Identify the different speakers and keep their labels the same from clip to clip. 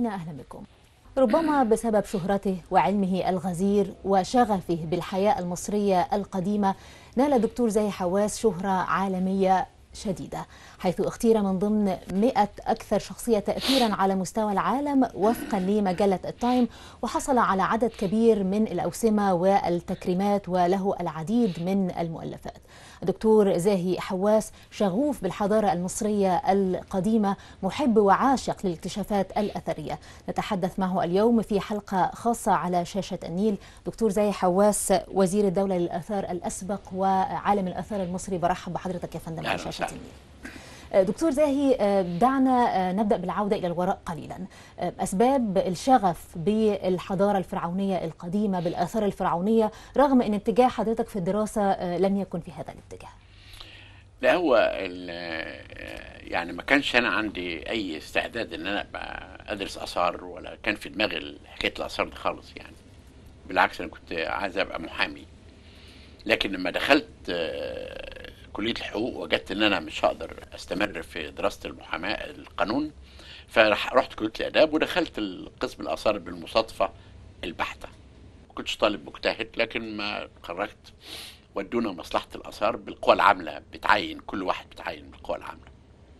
Speaker 1: مشاهدينا أهلا بكم ربما بسبب شهرته وعلمه الغزير وشغفه بالحياة المصرية القديمة نال الدكتور زاهي حواس شهرة عالمية شديدة حيث اختير من ضمن 100 أكثر شخصية تأثيرا على مستوى العالم وفقا لمجلة التايم وحصل على عدد كبير من الأوسمة والتكريمات وله العديد من المؤلفات الدكتور زاهي حواس شغوف بالحضارة المصرية القديمة محب وعاشق للاكتشافات الأثرية نتحدث معه اليوم في حلقة خاصة على شاشة النيل دكتور زاهي حواس وزير الدولة للآثار الأسبق وعالم الآثار المصري برحب بحضرتك يا فندم على شاشة النيل دكتور زاهي دعنا نبدأ بالعودة إلى الوراء قليلا أسباب الشغف بالحضارة الفرعونية القديمة بالآثار الفرعونية رغم أن اتجاه حضرتك في الدراسة لم يكن في هذا الاتجاه
Speaker 2: لا هو يعني ما كانش انا عندي اي استعداد ان انا ابقى ادرس اثار ولا كان في دماغي حكايه الاثار دي خالص يعني بالعكس انا كنت عايز ابقى محامي لكن لما دخلت كليه الحقوق وجدت ان انا مش هقدر استمر في دراسه المحاماه القانون فرحت كليه الاداب ودخلت القسم الاثار بالمصادفه البحته ما كنتش طالب مجتهد لكن ما خرجت ودونا مصلحه الاثار بالقوى العامله بتعين كل واحد بتعين بالقوى العامله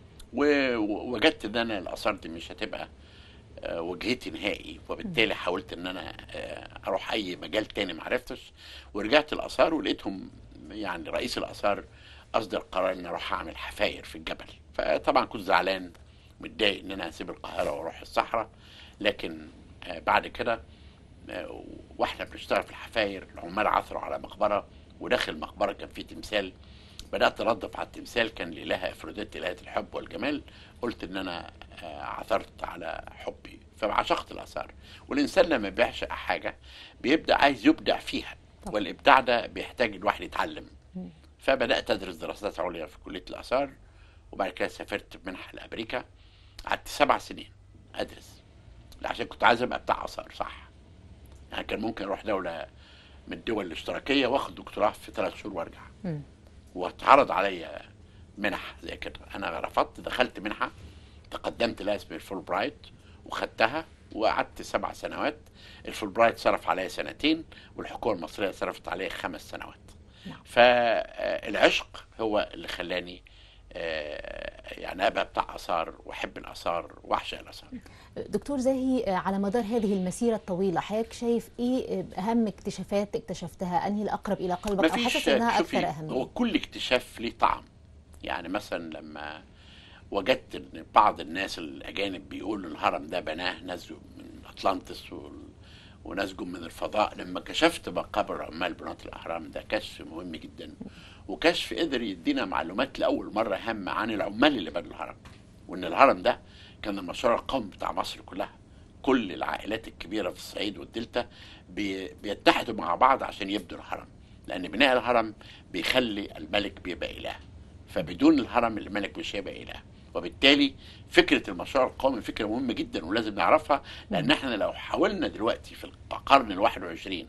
Speaker 2: ووجدت ان انا الاثار دي مش هتبقى وجهتي نهائي وبالتالي حاولت ان انا اروح اي مجال تاني ما عرفتش ورجعت الاثار ولقيتهم يعني رئيس الاثار اصدر قرار ان اروح اعمل حفاير في الجبل فطبعا كنت زعلان متضايق ان انا اسيب القاهره واروح الصحراء لكن بعد كده واحنا بنشتغل في الحفاير العمال عثروا على مقبره وداخل المقبره كان في تمثال بدات انظف على التمثال كان لإله افروديت الهه الحب والجمال قلت ان انا عثرت على حبي فعشقت الاثار والانسان لما بيعشق حاجه بيبدا عايز يبدع فيها والابداع ده بيحتاج الواحد يتعلم فبدات ادرس دراسات عليا في كليه الاثار وبعد كده سافرت بمنحه لامريكا قعدت سبع سنين ادرس عشان كنت عايز ابقى بتاع اثار صح يعني كان ممكن اروح دوله من الدول الاشتراكيه واخد دكتوراه في ثلاث شهور وارجع واتعرض عليا منح زي كده انا رفضت دخلت منحه تقدمت لها اسمها الفول برايت وخدتها وقعدت سبع سنوات الفول برايت صرف عليا سنتين والحكومه المصريه صرفت عليا خمس سنوات نعم. فالعشق هو اللي خلاني يعني ابقى بتاع اثار واحب الاثار واعشق الاثار
Speaker 1: دكتور زاهي على مدار هذه المسيره الطويله حضرتك شايف ايه اهم اكتشافات اكتشفتها انهي الاقرب الى قلبك او حاسس انها اكثر اهميه
Speaker 2: هو كل اكتشاف ليه طعم يعني مثلا لما وجدت ان بعض الناس الاجانب بيقولوا الهرم ده بناه ناس من اطلانتس وناس جم من الفضاء لما كشفت مقابر عمال بناة الاهرام ده كشف مهم جدا وكشف قدر يدينا معلومات لاول مره هامه عن العمال اللي بنوا الهرم وان الهرم ده كان المشروع القومي بتاع مصر كلها كل العائلات الكبيره في الصعيد والدلتا بي بيتحدوا مع بعض عشان يبنوا الهرم لان بناء الهرم بيخلي الملك بيبقى اله فبدون الهرم الملك مش هيبقى اله وبالتالي فكره المشروع القومي فكره مهمه جدا ولازم نعرفها لان احنا لو حاولنا دلوقتي في القرن ال 21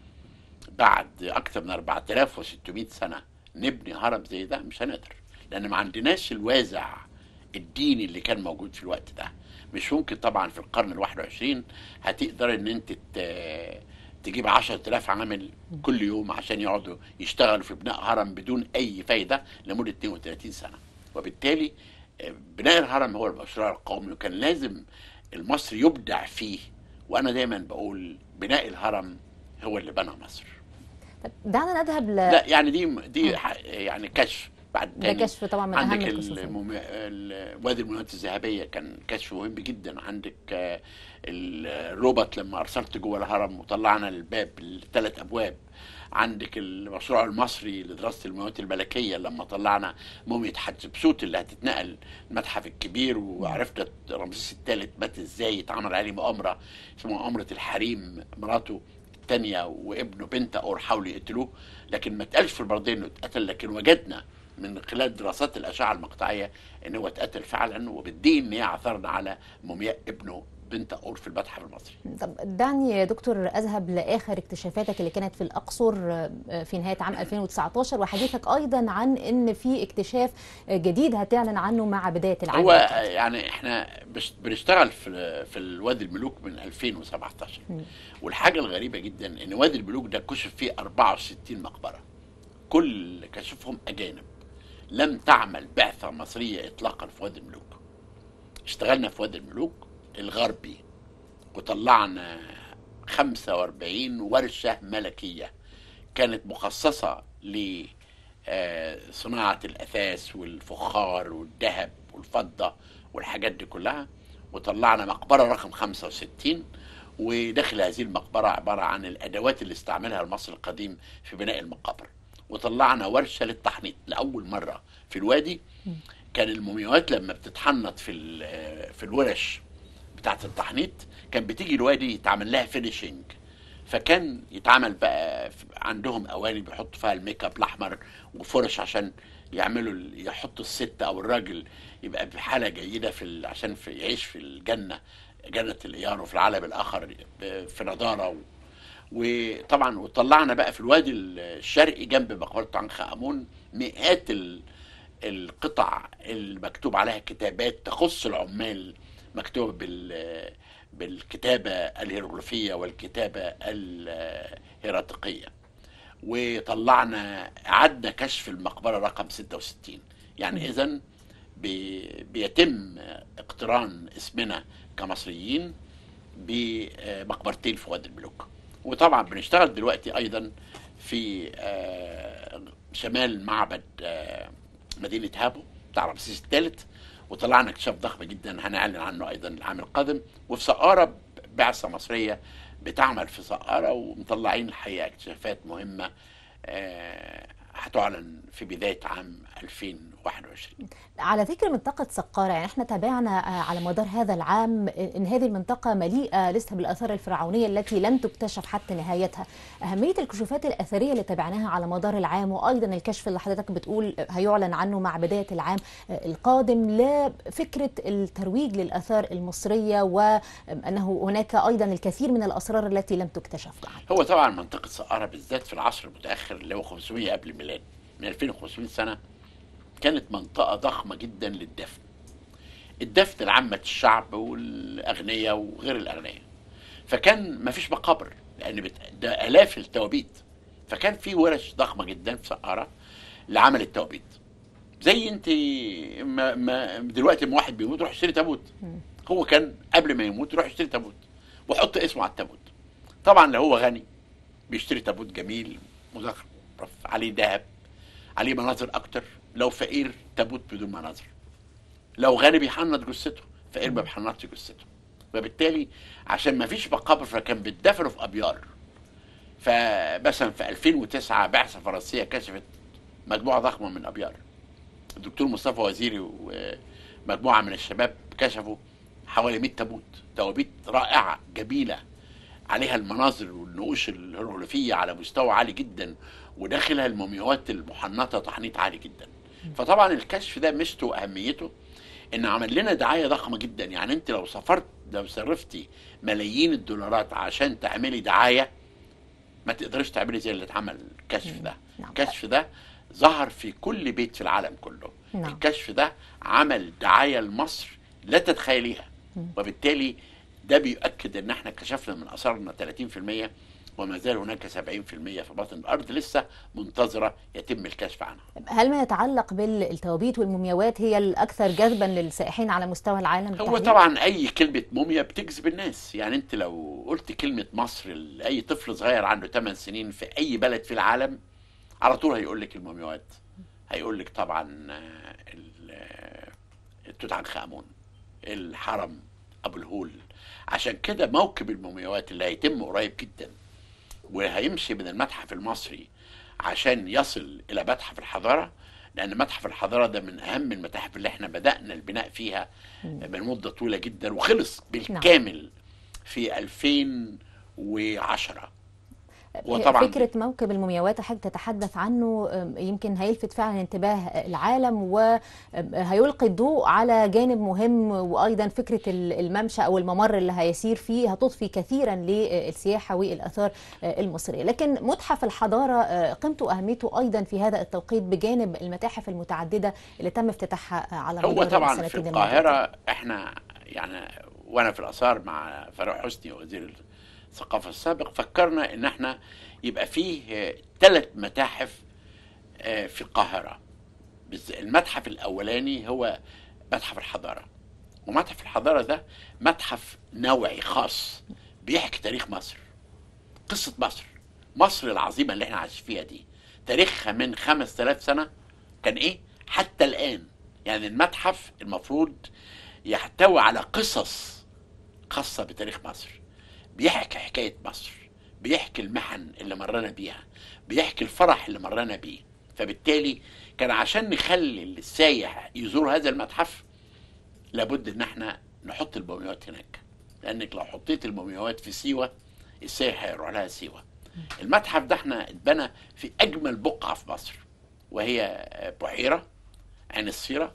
Speaker 2: بعد اكثر من 4600 سنه نبني هرم زي ده مش هنقدر لان ما عندناش الوازع الديني اللي كان موجود في الوقت ده مش ممكن طبعا في القرن ال 21 هتقدر ان انت تجيب 10000 عامل كل يوم عشان يقعدوا يشتغلوا في بناء هرم بدون اي فايده لمده 32 سنه وبالتالي بناء الهرم هو المشروع القومي وكان لازم المصري يبدع فيه وانا دايما بقول بناء الهرم هو اللي بنى مصر
Speaker 1: دعنا نذهب ل
Speaker 2: لا يعني دي دي يعني كشف بعد
Speaker 1: ده كشف طبعا من
Speaker 2: عندك
Speaker 1: اهم الكشوف
Speaker 2: المم... وادي المناوات الذهبيه كان كشف مهم جدا عندك الروبوت لما ارسلت جوه الهرم وطلعنا الباب الثلاث ابواب عندك المشروع المصري لدراسه المومياوات الملكيه لما طلعنا موميا حتشبسوت اللي هتتنقل المتحف الكبير وعرفت رمسيس الثالث مات ازاي اتعمل عليه مؤامره اسمها مؤامره الحريم مراته الثانيه وابنه بنت اور حاولوا يقتلوه لكن ما اتقالش في البرديه انه اتقتل لكن وجدنا من خلال دراسات الاشعه المقطعيه ان هو اتقتل فعلا وبالدي ان هي عثرنا على مومياء ابنه بنت اور في المتحف المصري
Speaker 1: طب دعني يا دكتور اذهب لاخر اكتشافاتك اللي كانت في الاقصر في نهايه عام 2019 وحديثك ايضا عن ان في اكتشاف جديد هتعلن عنه مع بدايه العام
Speaker 2: هو
Speaker 1: الجديد.
Speaker 2: يعني احنا بش- بنشتغل في في الوادي الملوك من 2017 والحاجه الغريبه جدا ان وادي الملوك ده كشف فيه 64 مقبره كل كشفهم اجانب لم تعمل بعثه مصريه اطلاقا في وادي الملوك اشتغلنا في وادي الملوك الغربي وطلعنا 45 ورشه ملكيه كانت مخصصه لصناعه الاثاث والفخار والذهب والفضه والحاجات دي كلها وطلعنا مقبره رقم 65 وداخل هذه المقبره عباره عن الادوات اللي استعملها المصري القديم في بناء المقابر وطلعنا ورشه للتحنيط لاول مره في الوادي كان المومياوات لما بتتحنط في ال- في الورش بتاعه التحنيط كان بتيجي الوادي يتعمل لها فينيشنج فكان يتعمل بقى في- عندهم اواني بيحطوا فيها الميك اب الاحمر وفرش عشان يعملوا ال- يحطوا الست او الراجل يبقى بحاله جيده في ال- عشان في يعيش في الجنه جنه الايار وفي العالم الاخر ب- في نضاره و وطبعا وطلعنا بقى في الوادي الشرقي جنب مقبره عنخ امون مئات ال- القطع المكتوب عليها كتابات تخص العمال مكتوبه بال بالكتابه الهيروغليفيه والكتابه الهيراتيقيه وطلعنا عدنا كشف المقبره رقم 66 يعني اذا بيتم اقتران اسمنا كمصريين بمقبرتين في وادي الملوك وطبعا بنشتغل دلوقتي ايضا في آه، شمال معبد آه، مدينه هابو بتاع رمسيس الثالث وطلعنا اكتشاف ضخم جدا هنعلن عنه ايضا العام القادم وفي سقاره بعثه مصريه بتعمل في سقاره ومطلعين الحقيقه اكتشافات مهمه آه، هتعلن في بدايه عام 2021
Speaker 1: على ذكر منطقة سقارة يعني احنا تابعنا آه، على مدار هذا العام ان هذه المنطقة مليئة لسه بالآثار الفرعونية التي لم تكتشف حتى نهايتها أهمية الكشوفات الأثرية اللي تابعناها على مدار العام وأيضا الكشف اللي حضرتك بتقول هيعلن عنه مع بداية العام آه، القادم لفكرة الترويج للآثار المصرية وأنه هناك أيضا الكثير من الأسرار التي لم تكتشف بعد
Speaker 2: هو طبعا منطقة سقارة بالذات في العصر المتأخر اللي هو 500 قبل الميلاد من 2500 سنة كانت منطقة ضخمة جدا للدفن الدفن لعامة الشعب والأغنياء وغير الأغنياء فكان مفيش مقابر لأن بت... ده آلاف التوابيت فكان في ورش ضخمة جدا في سقارة لعمل التوابيت زي انت ما ما دلوقتي لما واحد بيموت روح اشتري تابوت هو كان قبل ما يموت يروح يشتري تابوت ويحط اسمه على التابوت طبعا لو هو غني بيشتري تابوت جميل مزخرف عليه ذهب عليه مناظر اكتر لو فقير تابوت بدون مناظر لو غني بيحنط جثته فقير ما بيحنطش جثته فبالتالي عشان ما فيش مقابر فكان بيتدفنوا في ابيار فمثلا في 2009 بعثه فرنسيه كشفت مجموعه ضخمه من ابيار الدكتور مصطفى وزيري ومجموعه من الشباب كشفوا حوالي 100 تابوت توابيت رائعه جميله عليها المناظر والنقوش الهيروغليفيه على مستوى عالي جدا وداخلها المومياوات المحنطه تحنيط عالي جدا فطبعا الكشف ده ميزته واهميته ان عمل لنا دعايه ضخمه جدا يعني انت لو سافرت لو صرفتي ملايين الدولارات عشان تعملي دعايه ما تقدرش تعملي زي اللي اتعمل الكشف ده
Speaker 1: نعم.
Speaker 2: الكشف ده ظهر في كل بيت في العالم كله
Speaker 1: نعم.
Speaker 2: الكشف ده عمل دعايه لمصر لا تتخيليها وبالتالي ده بيؤكد ان احنا كشفنا من اثارنا 30% وما زال هناك 70% في باطن الارض لسه منتظره يتم الكشف عنها
Speaker 1: هل ما يتعلق بالتوابيت والمومياوات هي الأكثر جذبا للسائحين على مستوى العالم
Speaker 2: هو
Speaker 1: بالتحديد؟
Speaker 2: طبعا اي كلمه موميا بتجذب الناس يعني انت لو قلت كلمه مصر لاي طفل صغير عنده 8 سنين في اي بلد في العالم على طول هيقول لك المومياوات هيقول لك طبعا آه، ال- آه، توت عنخ امون الحرم ابو الهول عشان كده موكب المومياوات اللي هيتم قريب جدا وهيمشي من المتحف المصري عشان يصل الى متحف الحضاره لان متحف الحضاره ده من اهم المتاحف اللي احنا بدانا البناء فيها من مده طويله جدا وخلص بالكامل في 2010 وطبعاً
Speaker 1: فكرة موكب المومياوات حضرتك تتحدث عنه أم، يمكن هيلفت فعلا انتباه العالم وهيلقي الضوء على جانب مهم وأيضا فكرة ال- الممشى أو الممر اللي هيسير فيه هتضفي كثيرا للسياحة والآثار المصرية لكن متحف الحضارة آه، قيمته وأهميته أيضا في هذا التوقيت بجانب المتاحف المتعددة اللي تم افتتاحها على
Speaker 2: هو
Speaker 1: مدار
Speaker 2: طبعا في
Speaker 1: السنتين
Speaker 2: القاهرة احنا يعني وانا في الاثار مع فاروق حسني وزير الثقافة السابق فكرنا ان احنا يبقى فيه ثلاث متاحف آه، في القاهرة بز- المتحف الاولاني هو متحف الحضارة ومتحف الحضارة ده متحف نوعي خاص بيحكي تاريخ مصر قصة مصر مصر العظيمة اللي احنا عايشين فيها دي تاريخها من 5000 سنة كان ايه حتى الآن يعني المتحف المفروض يحتوي على قصص خاصة بتاريخ مصر بيحكي حكاية مصر بيحكي المحن اللي مرينا بيها بيحكي الفرح اللي مرينا بيه فبالتالي كان عشان نخلي السايح يزور هذا المتحف لابد ان احنا نحط المومياوات هناك لانك لو حطيت المومياوات في سيوه السايح هيروح لها سيوه المتحف ده احنا اتبنى في اجمل بقعه في مصر وهي بحيره عين السيره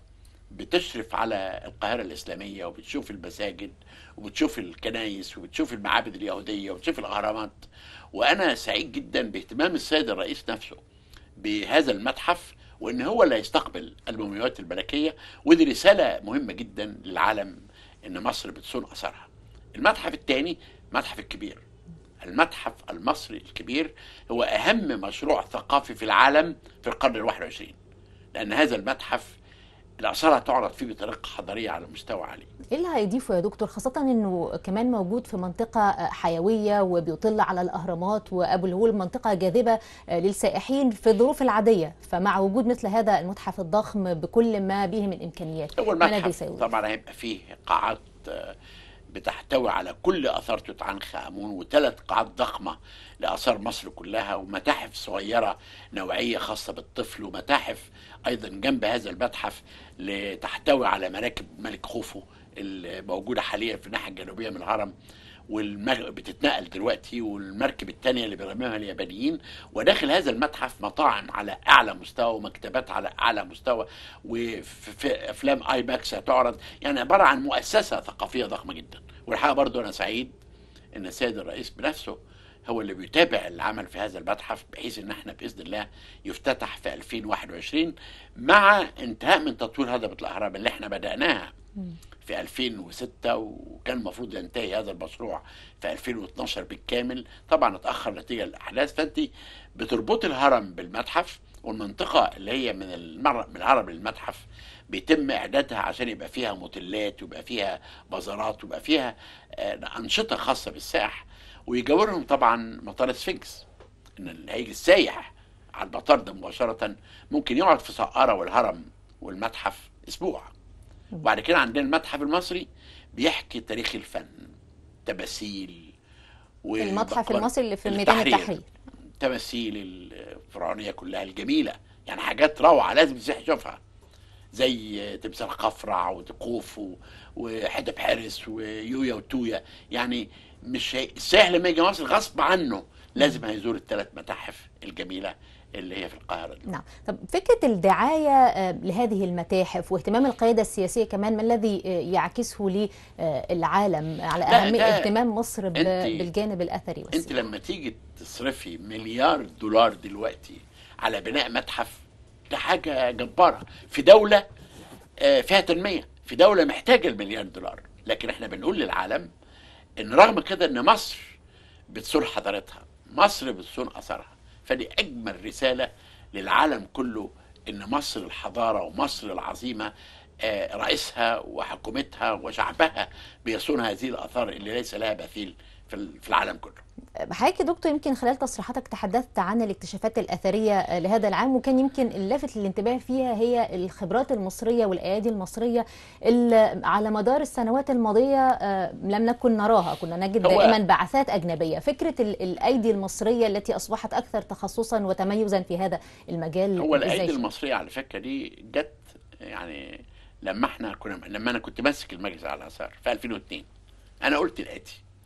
Speaker 2: بتشرف على القاهره الاسلاميه وبتشوف المساجد وبتشوف الكنايس وبتشوف المعابد اليهوديه وبتشوف الاهرامات وانا سعيد جدا باهتمام السيد الرئيس نفسه بهذا المتحف وان هو اللي هيستقبل المومياوات الملكيه ودي رساله مهمه جدا للعالم ان مصر بتصون اثرها. المتحف الثاني متحف الكبير. المتحف المصري الكبير هو اهم مشروع ثقافي في العالم في القرن ال 21 لان هذا المتحف الاثار هتعرض فيه بطريقه حضاريه على مستوى عالي.
Speaker 1: ايه اللي هيضيفه يا دكتور خاصة انه كمان موجود في منطقة حيوية وبيطل على الاهرامات وابو الهول منطقة جاذبة للسائحين في الظروف العادية فمع وجود مثل هذا المتحف الضخم بكل ما به من امكانيات
Speaker 2: هو
Speaker 1: ما الذي
Speaker 2: المتحف
Speaker 1: سيضيف؟
Speaker 2: طبعا هيبقى فيه قاعات آه، بتحتوي على كل اثار توت عنخ امون وثلاث قاعات ضخمه لاثار مصر كلها ومتاحف صغيره نوعيه خاصه بالطفل ومتاحف ايضا جنب هذا المتحف لتحتوي على مراكب ملك خوفو الموجوده حاليا في الناحيه الجنوبيه من الهرم والمغ... بتتنقل دلوقتي والمركب الثانيه اللي بيرممها اليابانيين وداخل هذا المتحف مطاعم على اعلى مستوى ومكتبات على اعلى مستوى وفي افلام اي ماكس هتعرض يعني عباره عن مؤسسه ثقافيه ضخمه جدا والحقيقه برضو انا سعيد ان السيد الرئيس بنفسه هو اللي بيتابع العمل في هذا المتحف بحيث ان احنا باذن الله يفتتح في 2021 مع انتهاء من تطوير هضبه الاهرام اللي احنا بداناها في 2006 وكان المفروض ينتهي هذا المشروع في 2012 بالكامل طبعا اتاخر نتيجه للاحداث فانت بتربط الهرم بالمتحف والمنطقه اللي هي من المر... من الهرم للمتحف بيتم اعدادها عشان يبقى فيها موتيلات ويبقى فيها بازارات ويبقى فيها آه، انشطه خاصه بالسائح ويجاورهم طبعا مطار سفنكس ان اللي هيجي السايح على المطار ده مباشره ممكن يقعد في سقاره والهرم والمتحف اسبوع وبعد كده عندنا المتحف المصري بيحكي تاريخ الفن تماثيل
Speaker 1: المتحف
Speaker 2: ومقبرة
Speaker 1: المصري اللي في ميدان التحرير
Speaker 2: تماثيل الفرعونيه كلها الجميله يعني حاجات روعه لازم السياح يشوفها زي تمثال خفرع وتقوف و- وحدب حارس ويويا وتويا يعني مش هي... السائح لما يجي مصر غصب عنه لازم هيزور الثلاث متاحف الجميله اللي هي في القاهره دي.
Speaker 1: نعم طب فكرة الدعاية آه، لهذه المتاحف واهتمام القيادة السياسية كمان ما الذي آه، يعكسه للعالم على
Speaker 2: لا،
Speaker 1: أهمية
Speaker 2: ده
Speaker 1: اهتمام مصر ب-
Speaker 2: أنت-
Speaker 1: بالجانب الأثري
Speaker 2: انت
Speaker 1: والسياحي
Speaker 2: لما تيجي تصرفي مليار دولار دلوقتي على بناء متحف ده حاجه جباره في دوله آه، فيها تنميه في دوله محتاجه المليار دولار لكن احنا بنقول للعالم ان رغم كده ان مصر بتصون حضارتها مصر بتصون اثرها فدي اجمل رساله للعالم كله ان مصر الحضاره ومصر العظيمه آه، رئيسها وحكومتها وشعبها بيصون هذه الاثار اللي ليس لها مثيل في ال- في العالم كله
Speaker 1: حضرتك يا دكتور يمكن خلال تصريحاتك تحدثت عن الاكتشافات الأثرية آه، لهذا العام وكان يمكن اللافت للانتباه فيها هي الخبرات المصرية والأيادي المصرية اللي على مدار السنوات الماضية آه، لم نكن نراها كنا نجد
Speaker 2: هو-
Speaker 1: دائما بعثات أجنبية فكرة ال- الأيدي المصرية التي أصبحت أكثر تخصصا وتميزا في هذا المجال
Speaker 2: هو
Speaker 1: إزاي
Speaker 2: الايدي
Speaker 1: شايف؟
Speaker 2: المصريه على فكره دي جت يعني لما احنا كنا لما انا كنت ماسك المجلس على الاثار في 2002 انا قلت الاتي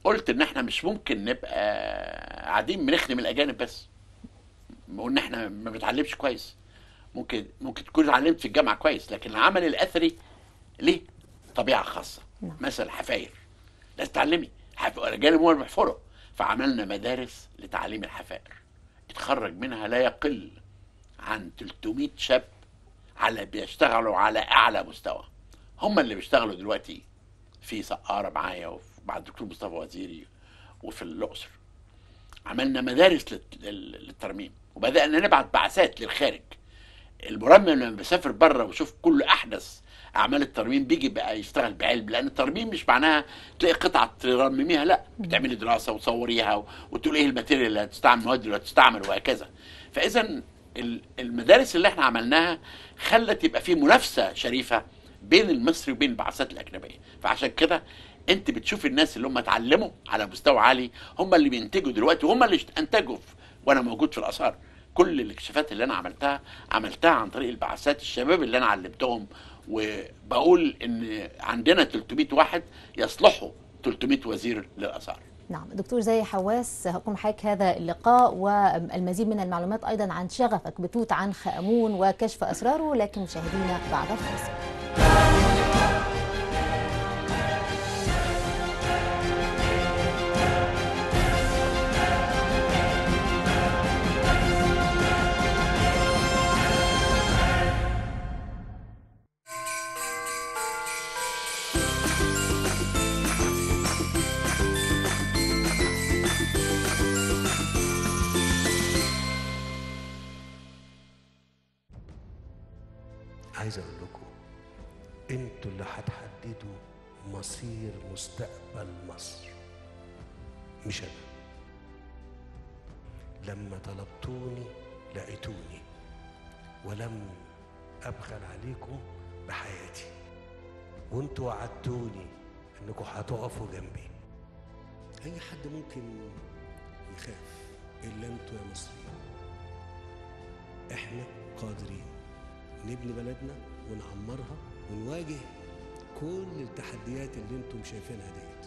Speaker 2: قلت ان احنا مش ممكن نبقى قاعدين بنخدم الاجانب بس وان احنا ما بنتعلمش كويس ممكن ممكن تكون اتعلمت في الجامعه كويس لكن العمل الاثري ليه طبيعه خاصه
Speaker 1: نعم.
Speaker 2: مثلا حفاير لازم تعلمي حف- الاجانب هم اللي بيحفروا فعملنا مدارس لتعليم الحفائر اتخرج منها لا يقل عن 300 شاب على بيشتغلوا على اعلى مستوى هم اللي بيشتغلوا دلوقتي في سقاره معايا وفي- مع الدكتور مصطفى وزيري وفي الاقصر عملنا مدارس للت- لل- للترميم وبدانا نبعت بعثات للخارج المرمم لما بيسافر بره ويشوف كل احدث اعمال الترميم بيجي بقى يشتغل بعلم لان الترميم مش معناها تلاقي قطعه ترمميها لا بتعملي دراسه وتصوريها و- وتقول ايه الماتيريال اللي هتستعمل المواد اللي هتستعمل وهكذا فاذا ال- المدارس اللي احنا عملناها خلت يبقى في منافسه شريفه بين المصري وبين البعثات الاجنبيه فعشان كده انت بتشوف الناس اللي هم اتعلموا على مستوى عالي هم اللي بينتجوا دلوقتي وهم اللي انتجوا في- وانا موجود في الاثار كل الاكتشافات اللي انا عملتها عملتها عن طريق البعثات الشباب اللي انا علمتهم وبقول ان عندنا 300 واحد يصلحوا 300 وزير للاثار
Speaker 1: نعم دكتور زي حواس هقوم حضرتك هذا اللقاء والمزيد من المعلومات أيضا عن شغفك بتوت عنخ آمون وكشف أسراره لكن مشاهدينا بعد الفاصل
Speaker 3: عايز اقول لكم انتوا اللي هتحددوا مصير مستقبل مصر مش انا لما طلبتوني لقيتوني ولم ابخل عليكم بحياتي وانتوا وعدتوني انكم هتقفوا جنبي اي حد ممكن يخاف الا انتوا يا مصريين احنا قادرين نبني بلدنا ونعمرها ونواجه كل التحديات اللي انتم شايفينها ديت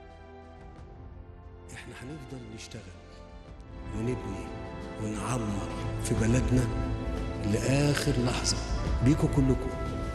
Speaker 3: احنا هنفضل نشتغل ونبني ونعمر في بلدنا لاخر لحظه بيكم كلكم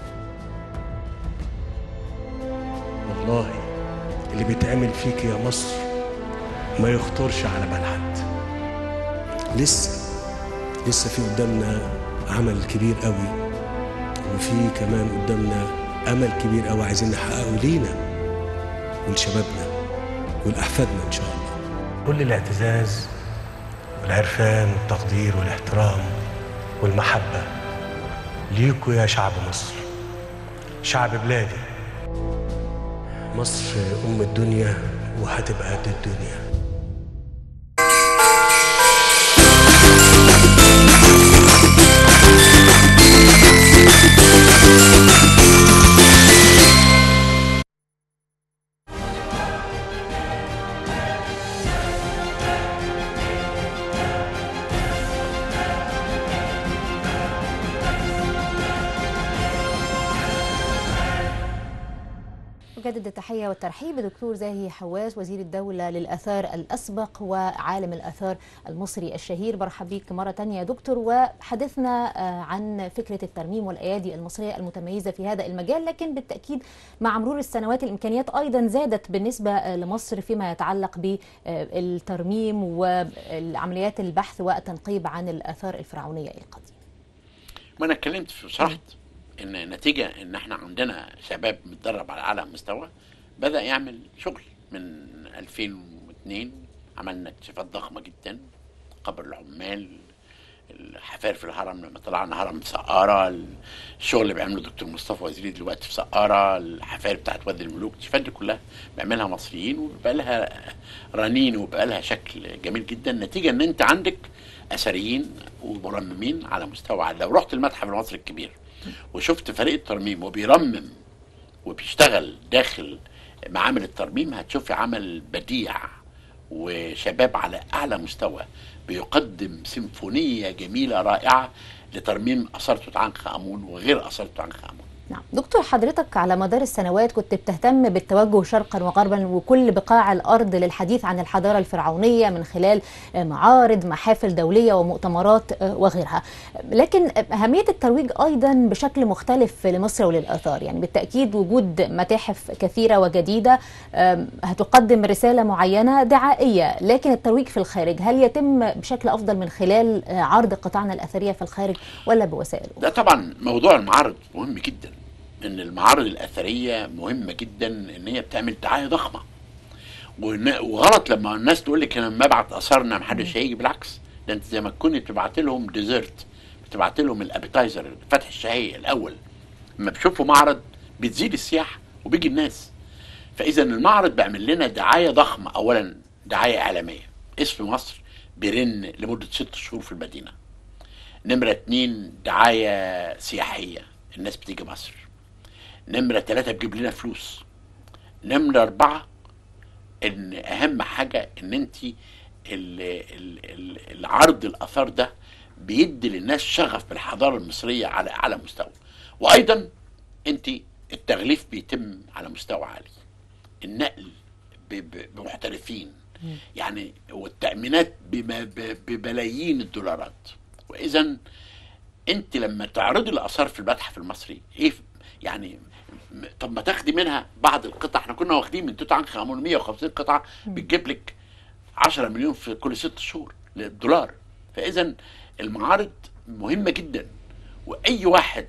Speaker 3: والله اللي بيتعمل فيك يا مصر ما يخطرش على بال حد لسه لسه في قدامنا عمل كبير قوي وفي كمان قدامنا امل كبير قوي عايزين نحققه لينا ولشبابنا ولاحفادنا ان شاء الله كل الاعتزاز والعرفان والتقدير والاحترام والمحبه ليكوا يا شعب مصر شعب بلادي مصر ام الدنيا وهتبقى قد الدنيا
Speaker 1: أجدد التحية والترحيب بدكتور زاهي حواس وزير الدولة للآثار الأسبق وعالم الآثار المصري الشهير برحب بيك مرة تانية يا دكتور وحدثنا آه، عن فكرة الترميم والأيادي المصرية المتميزة في هذا المجال لكن بالتأكيد مع مرور السنوات الإمكانيات أيضا زادت بالنسبة آه، لمصر فيما يتعلق بالترميم والعمليات البحث والتنقيب عن الآثار الفرعونية القديمة
Speaker 2: ما انا اتكلمت في شرحت ان نتيجه ان احنا عندنا شباب متدرب على اعلى مستوى بدا يعمل شغل من 2002 عملنا اكتشافات ضخمه جدا قبر العمال الحفار في الهرم لما طلعنا هرم سقارة الشغل اللي بيعمله الدكتور مصطفى وزيري دلوقتي في سقارة الحفار بتاعت وادي الملوك الاكتشافات دي كلها بيعملها مصريين وبقى لها رنين وبقى لها شكل جميل جدا نتيجة ان انت عندك اثريين ومرممين على مستوى عالي لو رحت المتحف المصري الكبير وشفت فريق الترميم وبيرمم وبيشتغل داخل معامل الترميم هتشوفي عمل بديع وشباب على اعلى مستوى بيقدم سيمفونيه جميله رائعه لترميم اثار توت عنخ امون وغير اثار توت عنخ امون
Speaker 1: نعم دكتور حضرتك على مدار السنوات كنت بتهتم بالتوجه شرقا وغربا وكل بقاع الارض للحديث عن الحضاره الفرعونيه من خلال معارض محافل دوليه ومؤتمرات وغيرها لكن اهميه الترويج ايضا بشكل مختلف لمصر وللاثار يعني بالتاكيد وجود متاحف كثيره وجديده هتقدم رساله معينه دعائيه لكن الترويج في الخارج هل يتم بشكل افضل من خلال عرض قطاعنا الاثريه في الخارج ولا بوسائل
Speaker 2: ده طبعا موضوع المعارض مهم جدا ان المعارض الاثريه مهمه جدا ان هي بتعمل دعايه ضخمه وغلط لما الناس تقول لك انا لما ابعت اثارنا محدش هيجي بالعكس ده انت زي ما تكوني بتبعت لهم ديزرت بتبعت لهم الابيتايزر فتح الشهيه الاول لما بيشوفوا معرض بتزيد السياحه وبيجي الناس فاذا المعرض بيعمل لنا دعايه ضخمه اولا دعايه اعلاميه اسم مصر بيرن لمده ست شهور في المدينه نمره اتنين دعايه سياحيه الناس بتيجي مصر نمرة ثلاثة بتجيب لنا فلوس نمرة أربعة إن أهم حاجة إن أنت العرض الآثار ده بيدي للناس شغف بالحضارة المصرية على أعلى مستوى وأيضا أنت التغليف بيتم على مستوى عالي النقل بمحترفين يعني والتأمينات بملايين الدولارات وإذا أنت لما تعرضي الآثار في المتحف المصري إيه يعني طب ما تاخدي منها بعض القطع احنا كنا واخدين من توت عنخ امون 150 قطعه بتجيب لك 10 مليون في كل ست شهور دولار فاذا المعارض مهمه جدا واي واحد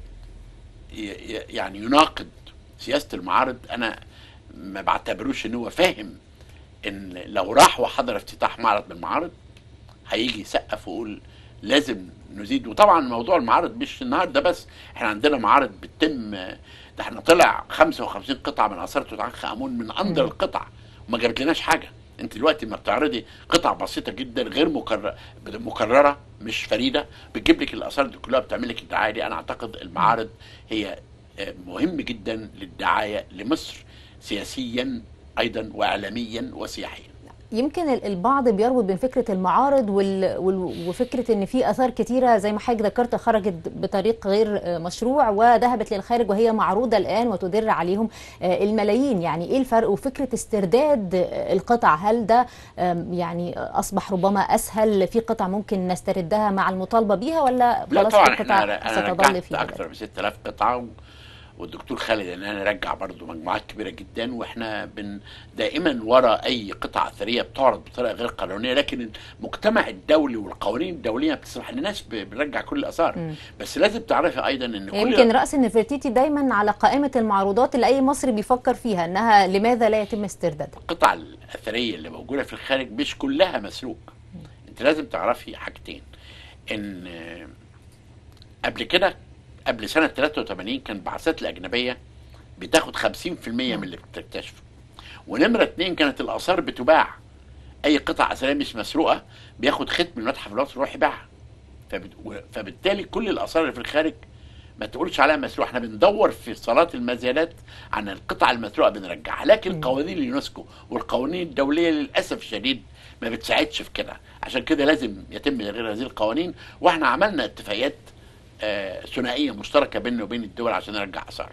Speaker 2: يعني يناقض سياسه المعارض انا ما بعتبروش ان هو فاهم ان لو راح وحضر افتتاح معرض من المعارض هيجي يسقف ويقول لازم نزيد وطبعا موضوع المعارض مش النهارده بس احنا عندنا معارض بتتم ده احنا طلع 55 قطعه من اثار توت عنخ امون من اندر القطع وما جابت لناش حاجه انت دلوقتي ما بتعرضي قطع بسيطه جدا غير مكرره مكرره مش فريده بتجيب لك الاثار دي كلها بتعمل لك الدعايه دي انا اعتقد المعارض هي مهم جدًا للدعايه لمصر سياسيا ايضا واعلاميا وسياحيا
Speaker 1: يمكن البعض بيربط بين فكره المعارض وال... وال... وفكره ان في اثار كتيره زي ما حضرتك ذكرت خرجت بطريق غير مشروع وذهبت للخارج وهي معروضه الان وتدر عليهم الملايين يعني ايه الفرق وفكره استرداد القطع هل ده يعني اصبح ربما اسهل في قطع ممكن نستردها مع المطالبه بيها ولا
Speaker 2: خلاص القطع ستظل فيها اكثر من 6000 قطعه والدكتور خالد ان انا رجع برضو مجموعات كبيره جدا واحنا بن دائما ورا اي قطعه اثريه بتعرض بطريقه غير قانونيه لكن المجتمع الدولي والقوانين الدوليه بتسمح للناس بنرجع كل الاثار بس لازم تعرفي ايضا ان كل
Speaker 1: يمكن راس النفرتيتي دايما على قائمه المعروضات اللي اي مصري بيفكر فيها انها لماذا لا يتم استردادها
Speaker 2: القطع الاثريه اللي موجوده في الخارج مش كلها مسروق انت لازم تعرفي حاجتين ان قبل كده قبل سنة 83 كان البعثات الأجنبية بتاخد 50% من اللي بتكتشفه ونمرة اتنين كانت الآثار بتباع أي قطع أثرية مش مسروقة بياخد ختم المتحف المصري يروح يبيعها فبالتالي كل الآثار اللي في الخارج ما تقولش عليها مسروقة احنا بندور في صالات المزيلات عن القطع المسروقة بنرجعها لكن قوانين اليونسكو والقوانين الدولية للأسف الشديد ما بتساعدش في كده عشان كده لازم يتم تغيير هذه القوانين واحنا عملنا اتفاقيات آه ثنائيه مشتركه بيننا وبين الدول عشان نرجع اثار.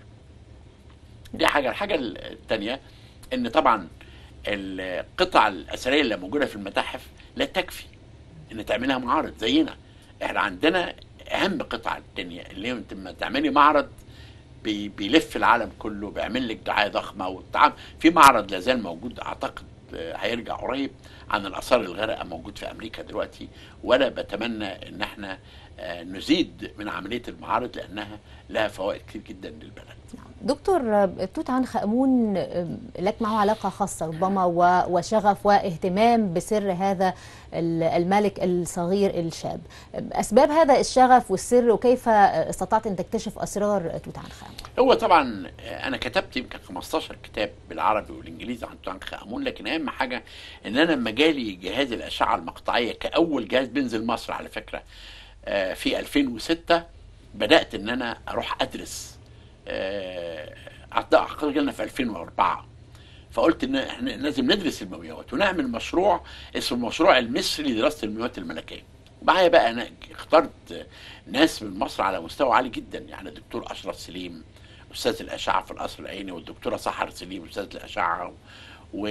Speaker 2: دي حاجه، الحاجه الثانيه ان طبعا القطع الاثريه اللي موجوده في المتاحف لا تكفي ان تعملها معارض زينا. احنا عندنا اهم قطع الدنيا اللي هي لما تعملي معرض بي بيلف العالم كله بيعمل لك دعايه ضخمه والتعامل في معرض لازال موجود اعتقد هيرجع قريب عن الاثار الغارقه موجود في امريكا دلوقتي وانا بتمنى ان احنا نزيد من عمليه المعارض لانها لها فوائد كتير جدا للبلد.
Speaker 1: دكتور توت عنخ امون لك معه علاقه خاصه ربما وشغف واهتمام بسر هذا الملك الصغير الشاب. اسباب هذا الشغف والسر وكيف استطعت ان تكتشف اسرار توت عنخ امون؟
Speaker 2: هو طبعا انا كتبت يمكن 15 كتاب بالعربي والانجليزي عن توت عنخ امون لكن اهم حاجه ان انا لما جالي جهاز الاشعه المقطعيه كاول جهاز بينزل مصر على فكره في 2006 بدات ان انا اروح ادرس اعتقد جالنا في 2004 فقلت ان احنا لازم ندرس المومياوات ونعمل مشروع اسمه المشروع المصري لدراسه المومياوات الملكيه ومعايا بقى انا اخترت ناس من مصر على مستوى عالي جدا يعني الدكتور اشرف سليم استاذ الاشعه في القصر العيني والدكتوره سحر سليم استاذ الاشعه و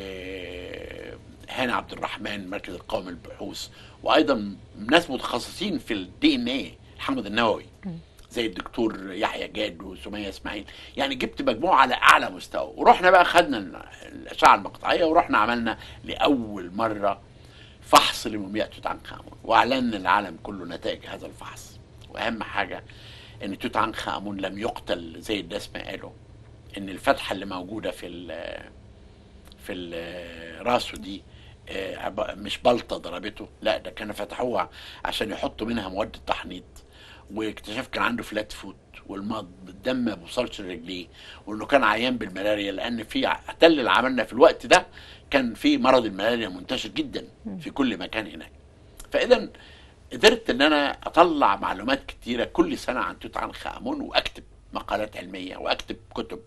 Speaker 2: هاني عبد الرحمن مركز القومي للبحوث وايضا ناس متخصصين في الدي ان ايه الحمض النووي زي الدكتور يحيى جاد وسميه اسماعيل يعني جبت مجموعه على اعلى مستوى ورحنا بقى خدنا الاشعه المقطعيه ورحنا عملنا لاول مره فحص لمومياء توت عنخ امون واعلنا العالم كله نتائج هذا الفحص واهم حاجه ان توت عنخ امون لم يقتل زي الناس ما قالوا ان الفتحه اللي موجوده في ال في ال راسه دي آه، عب- مش بلطه ضربته لا ده كانوا فتحوها عشان يحطوا منها مواد التحنيط واكتشف كان عنده فلات فوت والمض الدم ما بيوصلش لرجليه وانه كان عيان بالملاريا لان في احتل اللي عملنا في الوقت ده كان في مرض الملاريا منتشر جدا في كل مكان هناك فاذا قدرت ان انا اطلع معلومات كتيره كل سنه عن توت عنخ امون واكتب مقالات علميه واكتب كتب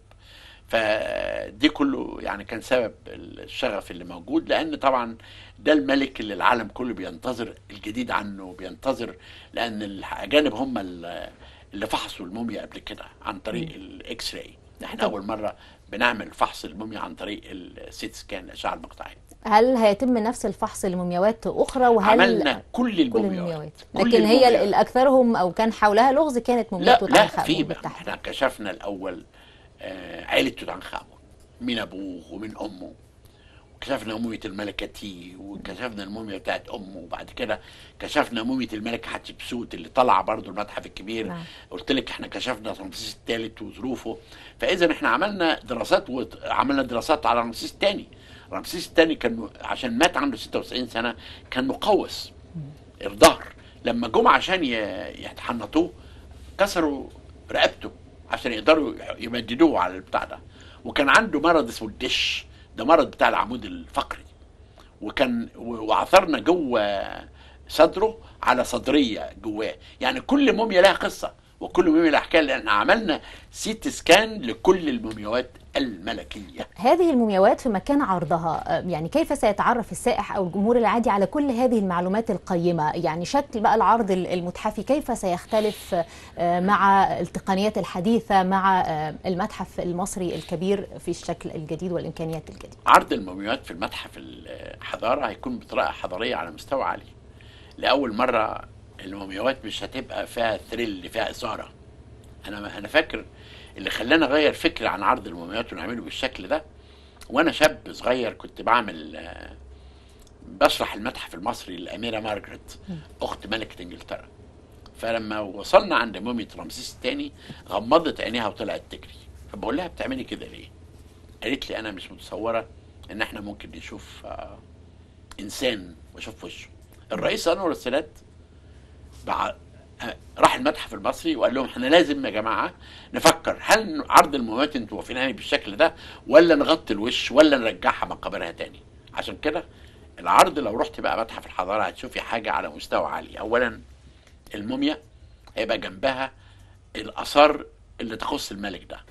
Speaker 2: فدي كله يعني كان سبب الشغف اللي موجود لان طبعا ده الملك اللي العالم كله بينتظر الجديد عنه بينتظر لان الاجانب هم ال- اللي فحصوا الموميا قبل كده عن طريق الاكس راي احنا اول مره بنعمل فحص الموميا عن طريق السيت سكان الاشعه المقطعيه
Speaker 1: هل هيتم نفس الفحص لمومياوات اخرى وهل
Speaker 2: عملنا كل
Speaker 1: كل
Speaker 2: المومياوات
Speaker 1: المومياوات
Speaker 2: كل
Speaker 1: لكن هي
Speaker 2: المومياوات.
Speaker 1: الاكثرهم او كان حولها لغز كانت مومياء
Speaker 2: لا
Speaker 1: توت
Speaker 2: لا
Speaker 1: عنخ
Speaker 2: في
Speaker 1: امون
Speaker 2: بقى
Speaker 1: بالتحديد
Speaker 2: احنا كشفنا الاول آه، عائله توت عنخ امون من ابوه ومن امه وكشفنا مومية الملكة تي وكشفنا المومية بتاعت أمه وبعد كده كشفنا مومية الملكة حتشبسوت اللي طلع برضو المتحف الكبير
Speaker 1: نعم.
Speaker 2: قلت لك احنا كشفنا رمسيس الثالث وظروفه فإذا احنا عملنا دراسات وعملنا دراسات على رمسيس الثاني رمسيس الثاني كان م- عشان مات عنده 96 سنة كان مقوس الظهر لما جم عشان ي- يتحنطوه كسروا رقبته عشان يقدروا يمددوه على البتاع ده وكان عنده مرض اسمه الدش ده مرض بتاع العمود الفقري وكان و- وعثرنا جوه صدره على صدريه جواه يعني كل موميا لها قصه وكل موميا لها حكايه لان عملنا سيت سكان لكل المومياوات الملكيه
Speaker 1: هذه المومياوات في مكان عرضها آه، يعني كيف سيتعرف السائح او الجمهور العادي على كل هذه المعلومات القيمه يعني شكل بقى العرض ال- المتحفي كيف سيختلف آه، مع التقنيات الحديثه مع آه، المتحف المصري الكبير في الشكل الجديد والامكانيات الجديده
Speaker 2: عرض المومياوات في المتحف الحضاره هيكون بطريقه حضاريه على مستوى عالي لاول مره المومياوات مش هتبقى فيها ثريل فيها اثاره انا انا فاكر اللي خلاني اغير فكري عن عرض المومياوات ونعمله بالشكل ده وانا شاب صغير كنت بعمل آه، بشرح المتحف المصري للاميره مارجريت اخت ملكه انجلترا فلما وصلنا عند موميا رمسيس الثاني غمضت عينيها وطلعت تجري فبقول لها بتعملي كده ليه؟ قالت لي انا مش متصوره ان احنا ممكن نشوف آه، انسان واشوف وشه الرئيس انور السادات بع- آه، راح المتحف المصري وقال لهم احنا لازم يا جماعه نفكر هل عرض المومياوات انتوا واقفين بالشكل ده ولا نغطي الوش ولا نرجعها مقابرها تاني عشان كده العرض لو رحت بقى متحف الحضاره هتشوفي حاجه على مستوى عالي اولا الموميا هيبقى جنبها الاثار اللي تخص الملك ده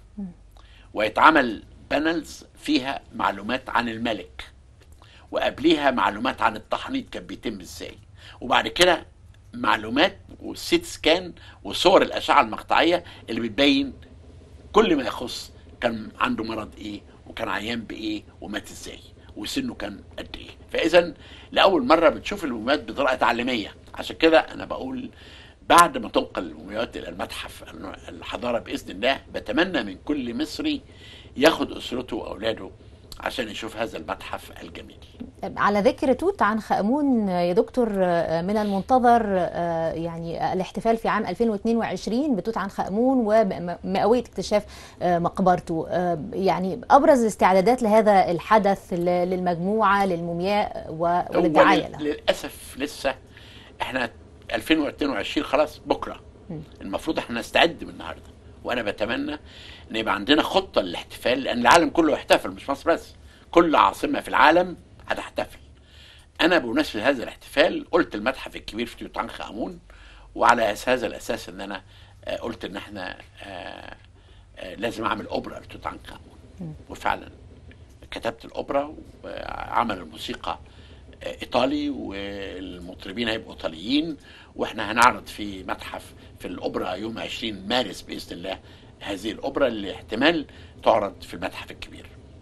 Speaker 2: ويتعمل بانلز فيها معلومات عن الملك وقبليها معلومات عن التحنيط كان بيتم ازاي وبعد كده معلومات والسيت سكان وصور الاشعه المقطعيه اللي بتبين كل ما يخص كان عنده مرض ايه وكان عيان بايه ومات ازاي وسنه كان قد ايه فاذا لاول مره بتشوف المومياوات بطريقه تعليميه عشان كده انا بقول بعد ما تنقل المومياوات الى المتحف الحضاره باذن الله بتمنى من كل مصري ياخد اسرته واولاده عشان يشوف هذا المتحف الجميل
Speaker 1: على ذكر توت عنخ امون يا دكتور آه، من المنتظر آه، يعني الاحتفال في عام 2022 بتوت عنخ امون ومئويه اكتشاف آه، مقبرته آه، يعني ابرز الاستعدادات لهذا الحدث ل- للمجموعه للمومياء و-
Speaker 2: هو
Speaker 1: وللدعايه
Speaker 2: لل-
Speaker 1: له
Speaker 2: للاسف لسه احنا 2022 خلاص بكره المفروض احنا نستعد من النهارده وانا بتمنى ان يبقى عندنا خطه للاحتفال لان العالم كله يحتفل مش مصر بس كل عاصمه في العالم هتحتفل انا بمناسبه هذا الاحتفال قلت المتحف الكبير في توت عنخ امون وعلى أس- هذا الاساس ان انا آه، قلت ان احنا آه، آه، لازم اعمل اوبرا لتوت عنخ امون وفعلا كتبت الاوبرا وعمل الموسيقى آه، ايطالي والمطربين هيبقوا ايطاليين واحنا هنعرض في متحف في الاوبرا يوم 20 مارس باذن الله هذه الاوبرا اللي احتمال تعرض في المتحف الكبير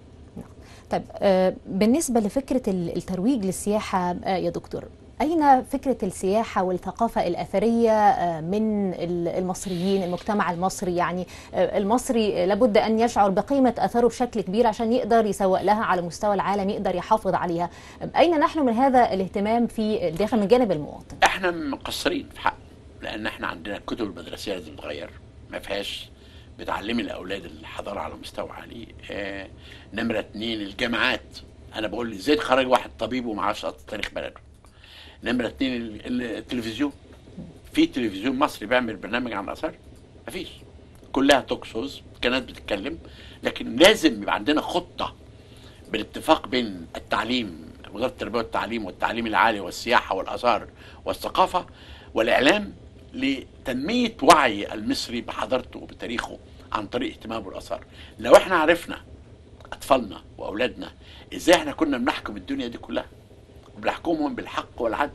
Speaker 1: طيب آه، بالنسبة لفكرة ال- الترويج للسياحة آه، يا دكتور أين فكرة السياحة والثقافة الأثرية آه، من ال- المصريين المجتمع المصري يعني آه، المصري لابد أن يشعر بقيمة أثره بشكل كبير عشان يقدر يسوق لها على مستوى العالم يقدر يحافظ عليها أين نحن من هذا الاهتمام في الداخل من جانب المواطن
Speaker 2: احنا مقصرين في حق لان احنا عندنا الكتب المدرسيه لازم تتغير ما فيهاش بتعلمي الاولاد الحضاره على مستوى عالي آه نمره اتنين الجامعات انا بقول ازاي تخرج واحد طبيب وما عرفش تاريخ بلده نمره اتنين ال- ال- التلفزيون في تلفزيون مصري بيعمل برنامج عن الاثار مفيش كلها توك شوز كانت بتتكلم لكن لازم يبقى عندنا خطه بالاتفاق بين التعليم وزاره التربيه والتعليم والتعليم العالي والسياحه والاثار والثقافه والاعلام لتنميه وعي المصري بحضارته وبتاريخه عن طريق اهتمامه بالاثار لو احنا عرفنا اطفالنا واولادنا ازاي احنا كنا بنحكم الدنيا دي كلها وبنحكمهم بالحق والعدل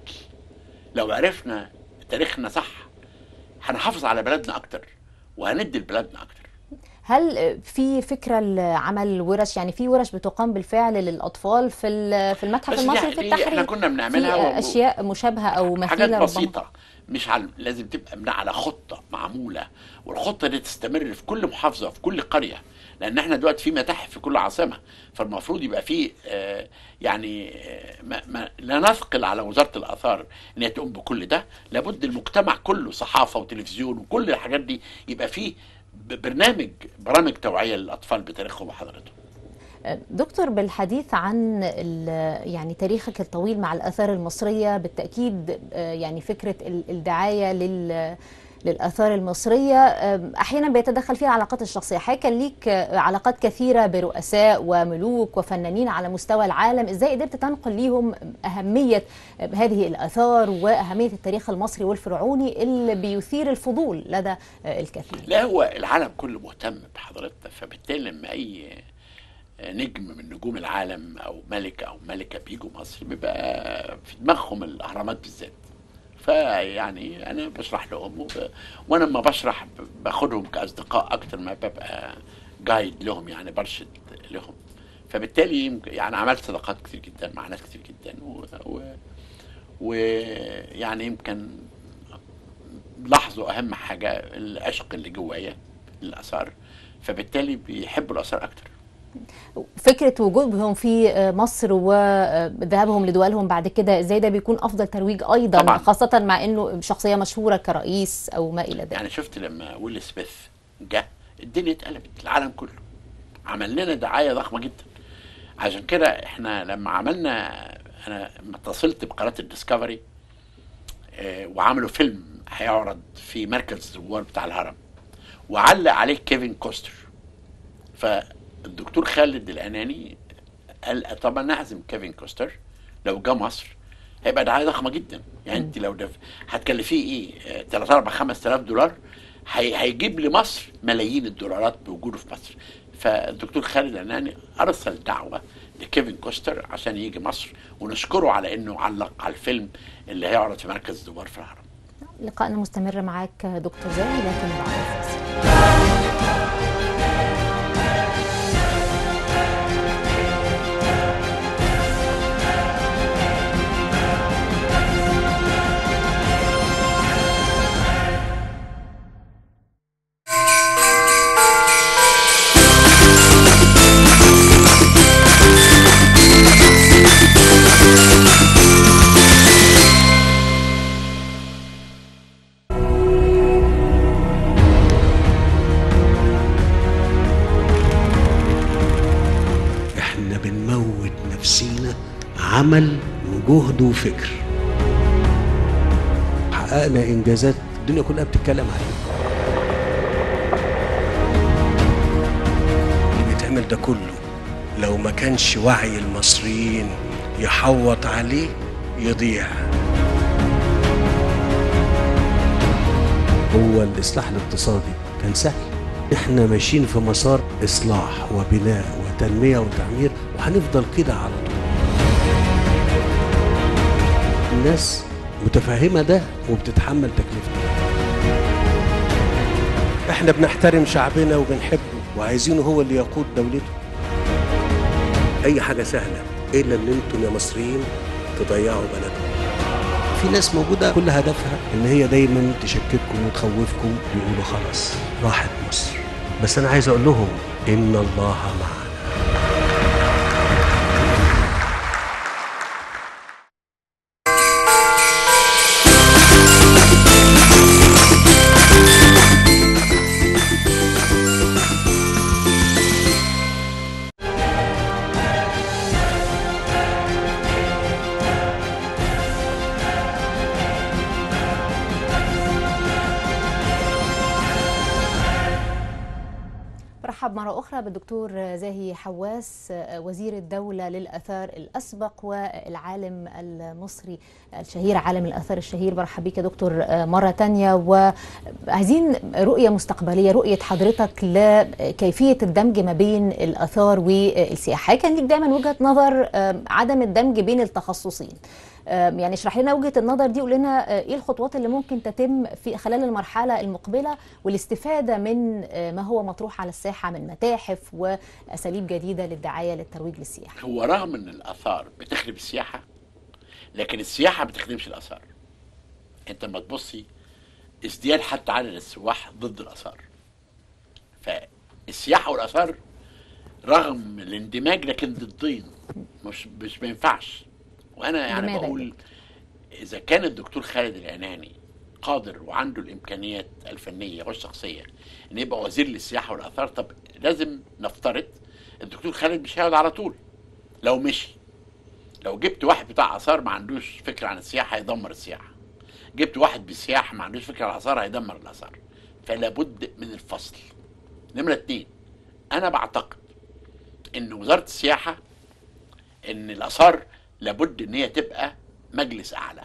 Speaker 2: لو عرفنا تاريخنا صح هنحافظ على بلدنا اكتر وهندي لبلدنا اكتر
Speaker 1: هل في فكرة لعمل ورش يعني في ورش بتقام بالفعل للأطفال في ال- في المتحف
Speaker 2: بس
Speaker 1: المصري
Speaker 2: دي-
Speaker 1: في
Speaker 2: دي
Speaker 1: التحرير
Speaker 2: احنا كنا بنعملها
Speaker 1: في
Speaker 2: و-
Speaker 1: أشياء مشابهة أو مثيلة
Speaker 2: حاجات
Speaker 1: ربما
Speaker 2: بسيطة مش على لازم تبقى من على خطة معمولة والخطة دي تستمر في كل محافظة في كل قرية لأن احنا دلوقتي في متاحف في كل عاصمة فالمفروض يبقى في آه، يعني آه، ما ما لا نثقل على وزارة الآثار إن هي تقوم بكل ده لابد المجتمع كله صحافة وتلفزيون وكل الحاجات دي يبقى فيه ب- برنامج برامج توعية للأطفال بتاريخهم وحضارتهم
Speaker 1: دكتور بالحديث عن ال- يعني تاريخك الطويل مع الآثار المصرية بالتأكيد آه، يعني فكرة ال- الدعاية لل للآثار المصرية آه، أحيانا بيتدخل فيها العلاقات الشخصية حضرتك كان ليك آه، علاقات كثيرة برؤساء وملوك وفنانين على مستوى العالم إزاي قدرت تنقل ليهم أهمية آه، هذه الآثار وأهمية التاريخ المصري والفرعوني اللي بيثير الفضول لدى آه، الكثير
Speaker 2: لا هو العالم كله مهتم بحضارتنا فبالتالي لما اي نجم من نجوم العالم او ملك او ملكه بيجوا مصر بيبقى في دماغهم الاهرامات بالذات فيعني انا بشرح لهم وب... وانا لما بشرح ب- باخدهم كاصدقاء اكتر ما ببقى جايد لهم يعني برشد لهم فبالتالي يمكن- يعني عملت صداقات كتير جدا مع ناس كتير جدا و... و... ويعني يمكن لاحظوا اهم حاجه العشق اللي جوايا للاثار فبالتالي بيحبوا الاثار اكتر
Speaker 1: فكرة وجودهم في مصر وذهابهم لدولهم بعد كده ازاي ده بيكون افضل ترويج ايضا
Speaker 2: طبعاً.
Speaker 1: خاصة مع انه شخصية مشهورة كرئيس او ما الى ذلك
Speaker 2: يعني شفت لما ويل سميث جه الدنيا اتقلبت العالم كله عمل لنا دعايه ضخمه جدا عشان كده احنا لما عملنا انا لما اتصلت بقناه الديسكفري آه، وعملوا فيلم هيعرض في مركز الزوار بتاع الهرم وعلق عليه كيفن كوستر فالدكتور خالد الاناني قال طب انا اعزم كيفن كوستر لو جه مصر هيبقى دعايه ضخمه جدا يعني انت لو دف... هتكلفيه ايه 3 4 5000 دولار هي... هيجيب لمصر ملايين الدولارات بوجوده في مصر فالدكتور خالد الاناني ارسل دعوه لكيفن كوستر عشان يجي مصر ونشكره على انه علق على الفيلم اللي هيعرض في مركز الزوار في الهرم
Speaker 1: لقائنا مستمر معاك دكتور زاهي لكن بعد الفاصل
Speaker 3: احنا بنموت نفسينا عمل وجهد وفكر حققنا انجازات الدنيا كلها بتتكلم عليها اللي بيتعمل ده كله لو ما كانش وعي المصريين يحوط عليه يضيع هو الاصلاح الاقتصادي كان سهل احنا ماشيين في مسار اصلاح وبناء وتنميه وتعمير وهنفضل كده على طول الناس متفهمه ده وبتتحمل تكلفته احنا بنحترم شعبنا وبنحبه وعايزينه هو اللي يقود دولته اي حاجه سهله الا ان انتم يا مصريين تضيعوا بلدكم في ناس موجوده كل هدفها ان هي دايما تشكككم وتخوفكم ويقولوا خلاص راحت مصر بس انا عايز اقول لهم ان الله معنا
Speaker 1: برحب مرة أخرى بالدكتور زاهي حواس وزير الدولة للآثار الأسبق والعالم المصري الشهير عالم الآثار الشهير برحب بيك يا دكتور مرة تانية وعايزين رؤية مستقبلية رؤية حضرتك لكيفية الدمج ما بين الآثار والسياحة كان ليك دايما وجهة نظر عدم الدمج بين التخصصين يعني اشرح لنا وجهه النظر دي وقول لنا ايه الخطوات اللي ممكن تتم في خلال المرحله المقبله والاستفاده من ما هو مطروح على الساحه من متاحف واساليب جديده للدعايه للترويج للسياحه.
Speaker 2: هو رغم ان الاثار بتخدم السياحه لكن السياحه ما بتخدمش الاثار. انت لما تبصي ازدياد حتى عدد السواح ضد الاثار. فالسياحه والاثار رغم الاندماج لكن ضدين مش مش ما ينفعش. وانا يعني
Speaker 1: لماذا
Speaker 2: بقول اذا كان الدكتور خالد العناني قادر وعنده الامكانيات الفنيه والشخصيه ان يبقى وزير للسياحه والاثار طب لازم نفترض الدكتور خالد مش هيقعد على طول لو مشي لو جبت واحد بتاع اثار ما عندوش فكره عن السياحه هيدمر السياحه جبت واحد بالسياحه ما عندوش فكره عن الاثار هيدمر الاثار فلا بد من الفصل نمره اتنين انا بعتقد ان وزاره السياحه ان الاثار لابد ان هي تبقى مجلس اعلى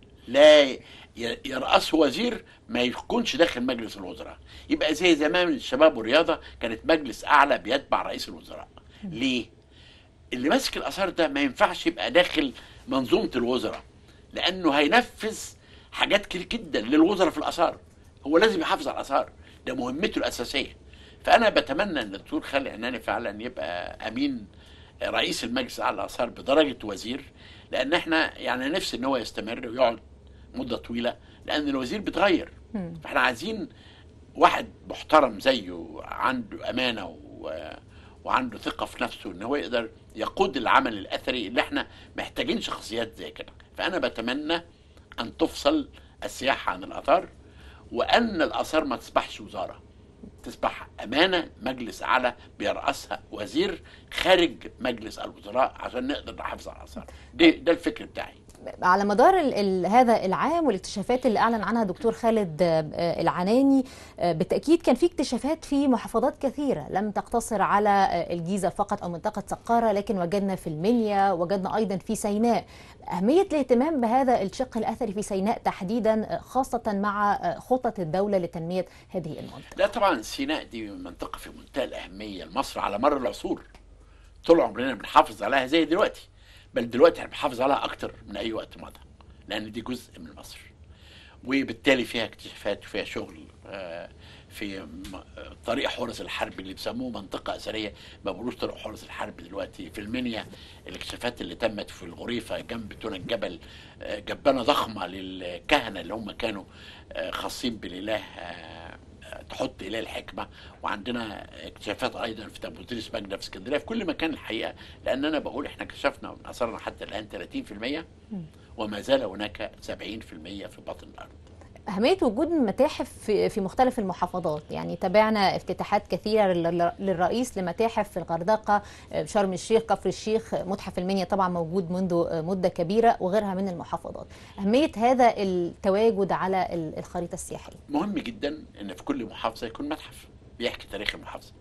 Speaker 2: لا ي- يرأسه وزير ما يكونش داخل مجلس الوزراء يبقى زي زمان الشباب والرياضه كانت مجلس اعلى بيتبع رئيس الوزراء ليه اللي ماسك الاثار ده ما ينفعش يبقى داخل منظومه الوزراء لانه هينفذ حاجات كتير جدا للوزراء في الاثار هو لازم يحافظ على الاثار ده مهمته الاساسيه فانا بتمنى ان الدكتور خالد عناني فعلا يبقى امين رئيس المجلس الاعلى للاثار بدرجه وزير لان احنا يعني نفسي ان هو يستمر ويقعد مده طويله لان الوزير بيتغير
Speaker 1: مم.
Speaker 2: فاحنا عايزين واحد محترم زيه عنده امانه و... وعنده ثقه في نفسه ان هو يقدر يقود العمل الاثري اللي احنا محتاجين شخصيات زي كده فانا بتمنى ان تفصل السياحه عن الاثار وان الاثار ما تصبحش وزاره تصبح امانه مجلس اعلى بيرأسها وزير خارج مجلس الوزراء عشان نقدر نحافظ على الاثار ده ده الفكر بتاعي
Speaker 1: على مدار ال ال هذا العام والاكتشافات اللي اعلن عنها دكتور خالد آه، العناني آه، بالتاكيد كان في اكتشافات في محافظات كثيره لم تقتصر على آه، الجيزه فقط او منطقه سقاره لكن وجدنا في المنيا وجدنا ايضا في سيناء اهميه الاهتمام بهذا الشق الاثري في سيناء تحديدا آه، خاصه مع آه، خطط الدوله لتنميه هذه المنطقه
Speaker 2: لا طبعا سيناء دي منطقه في منتهى الاهميه لمصر على مر العصور طول عمرنا بنحافظ عليها زي دلوقتي بل دلوقتي احنا بنحافظ عليها اكتر من اي وقت مضى لان دي جزء من مصر وبالتالي فيها اكتشافات وفيها شغل آه، في م- آه، طريق حورس الحرب اللي بيسموه منطقة أثرية ما بيقولوش طريق حورس الحرب دلوقتي في المنيا الاكتشافات اللي تمت في الغريفة جنب تونة الجبل آه، جبانة ضخمة للكهنة اللي هم كانوا آه، خاصين بالإله آه، آه، تحط إله الحكمة وعندنا اكتشافات أيضا في تابوتريس ماجدا في اسكندرية في كل مكان الحقيقة لأن أنا بقول إحنا اكتشفنا من أثرنا حتى الآن 30% وما زال هناك 70% في باطن الأرض
Speaker 1: أهمية وجود متاحف في في مختلف المحافظات يعني تابعنا افتتاحات كثيرة لل- للرئيس لمتاحف في الغردقة شرم الشيخ كفر الشيخ متحف المنيا طبعا موجود منذ مدة كبيرة وغيرها من المحافظات أهمية هذا التواجد على ال- الخريطة السياحية
Speaker 2: مهم جدا ان في كل محافظه يكون متحف بيحكي تاريخ المحافظه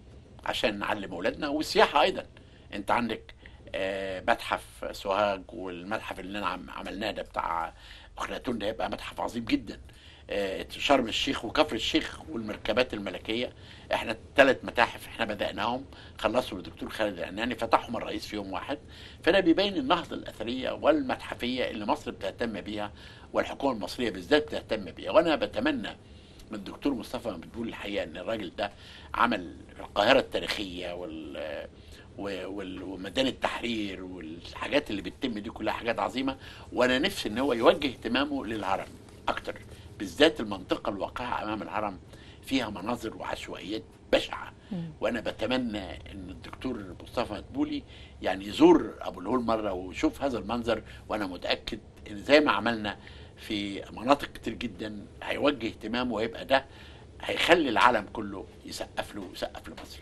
Speaker 2: عشان نعلم اولادنا والسياحه ايضا انت عندك آه، متحف سوهاج والمتحف اللي انا عم- عملناه ده بتاع اخناتون ده هيبقى متحف عظيم جدا آه، شرم الشيخ وكفر الشيخ والمركبات الملكيه احنا ثلاث متاحف احنا بداناهم خلصوا الدكتور خالد العناني فتحهم الرئيس في يوم واحد فده بيبين النهضه الاثريه والمتحفيه اللي مصر بتهتم بيها والحكومه المصريه بالذات بتهتم بيها وانا بتمنى من الدكتور مصطفى مدبول الحقيقه ان الراجل ده عمل القاهره التاريخيه وال و- وال- وميدان التحرير والحاجات اللي بتتم دي كلها حاجات عظيمه وانا نفسي ان هو يوجه اهتمامه للهرم اكتر بالذات المنطقه الواقعه امام الهرم فيها مناظر وعشوائيات بشعه وانا بتمنى ان الدكتور مصطفى مدبولي يعني يزور ابو الهول مره ويشوف هذا المنظر وانا متاكد ان زي ما عملنا في مناطق كتير جدا هيوجه اهتمامه ويبقى ده هيخلي العالم كله يسقف له ويسقف لمصر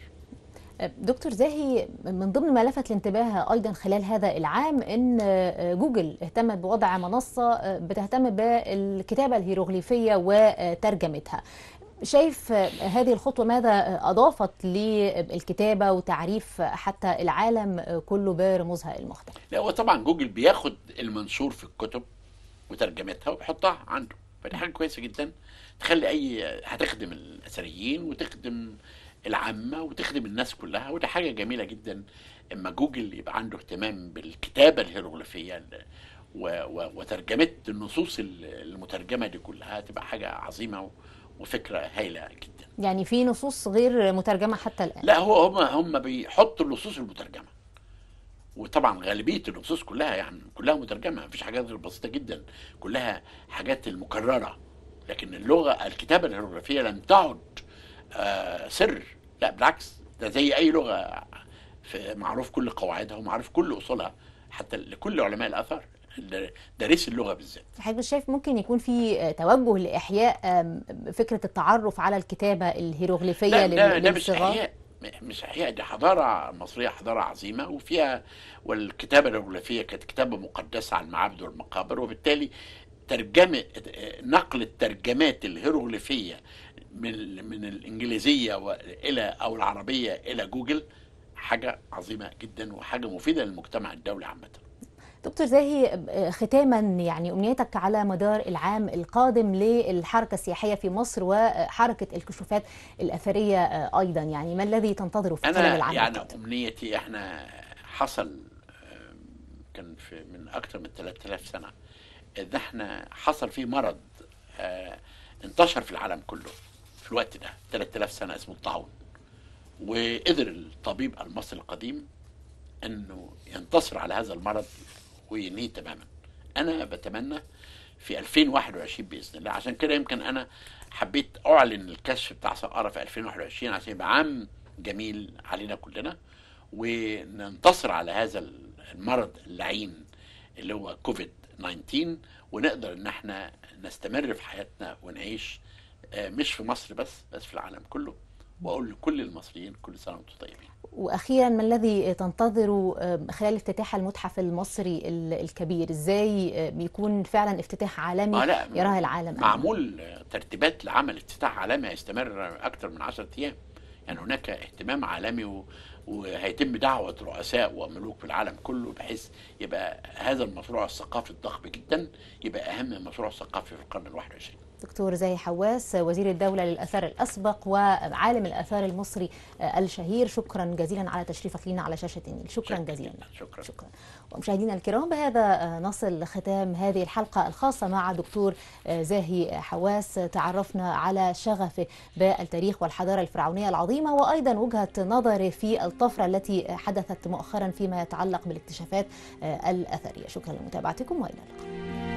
Speaker 1: دكتور زاهي من ضمن ما لفت الانتباه ايضا خلال هذا العام ان جوجل اهتمت بوضع منصه بتهتم بالكتابه الهيروغليفيه وترجمتها شايف هذه الخطوه ماذا اضافت للكتابه وتعريف حتى العالم كله برموزها المختلفه
Speaker 2: لا هو طبعا جوجل بياخد المنشور في الكتب وترجمتها وبيحطها عنده فدي حاجه كويسه جدا تخلي اي هتخدم الاثريين وتخدم العامه وتخدم الناس كلها وده حاجه جميله جدا اما جوجل يبقى عنده اهتمام بالكتابه الهيروغليفيه و- و- وترجمه النصوص المترجمه دي كلها تبقى حاجه عظيمه و- وفكره هايله جدا
Speaker 1: يعني في نصوص غير مترجمه حتى الان
Speaker 2: لا هو هم هم بيحطوا النصوص المترجمه وطبعا غالبيه النصوص كلها يعني كلها مترجمه مفيش حاجات غير بسيطه جدا كلها حاجات المكرره لكن اللغه الكتابه الهيروغليفيه لم تعد آه سر لا بالعكس ده زي اي لغه في معروف كل قواعدها ومعروف كل اصولها حتى لكل علماء الاثر اللي دارس اللغه بالذات
Speaker 1: حضرتك شايف ممكن يكون في توجه لاحياء أم، فكره التعرف على الكتابه الهيروغليفيه
Speaker 2: لا
Speaker 1: لل-
Speaker 2: ده, ده مش
Speaker 1: للصغار
Speaker 2: احياء مش احياء دي حضاره مصريه حضاره عظيمه وفيها والكتابه الهيروغليفيه كانت كتابه مقدسه على المعابد والمقابر وبالتالي ترجمه نقل الترجمات الهيروغليفيه من من الانجليزيه والى او العربيه الى جوجل حاجه عظيمه جدا وحاجه مفيده للمجتمع الدولي عامه
Speaker 1: دكتور زاهي ختاما يعني امنيتك على مدار العام القادم للحركه السياحيه في مصر وحركه الكشوفات الاثريه ايضا يعني ما الذي تنتظره في خلال
Speaker 2: انا
Speaker 1: العام
Speaker 2: يعني
Speaker 1: القادم؟
Speaker 2: امنيتي احنا حصل آم، كان في من اكثر من 3000 سنه ان احنا حصل فيه مرض آه، انتشر في العالم كله في الوقت ده 3000 سنه اسمه الطاعون وقدر الطبيب المصري القديم انه ينتصر على هذا المرض وينهيه تماما انا بتمنى في 2021 باذن الله عشان كده يمكن انا حبيت اعلن الكشف بتاع سقاره في 2021 عشان يبقى عام جميل علينا كلنا وننتصر على هذا المرض اللعين اللي هو كوفيد 19 ونقدر ان احنا نستمر في حياتنا ونعيش آه، مش في مصر بس بس في العالم كله واقول لكل المصريين كل سنه وانتم طيبين
Speaker 1: واخيرا ما الذي تنتظره خلال افتتاح المتحف المصري ال- الكبير ازاي بيكون فعلا افتتاح عالمي
Speaker 2: آه لا
Speaker 1: يراه العالم آمين؟
Speaker 2: معمول ترتيبات لعمل افتتاح عالمي هيستمر اكثر من 10 ايام يعني هناك اهتمام عالمي و... وهيتم دعوة رؤساء وملوك في العالم كله بحيث يبقى هذا المشروع الثقافي الضخم جدا يبقى أهم مشروع ثقافي في القرن الواحد والعشرين
Speaker 1: دكتور زاهي حواس وزير الدولة للآثار الأسبق وعالم الآثار المصري الشهير شكرا جزيلا على تشريفك لنا على شاشة النيل شكرا
Speaker 2: شكراً
Speaker 1: جزيلا
Speaker 2: جداً. شكراً.
Speaker 1: شكرا ومشاهدينا الكرام بهذا نصل ختام هذه الحلقة الخاصة مع دكتور زاهي حواس تعرفنا على شغفه بالتاريخ والحضارة الفرعونية العظيمة وأيضا وجهة نظره في الطفرة التي حدثت مؤخرا فيما يتعلق بالاكتشافات الأثرية شكرا لمتابعتكم وإلى اللقاء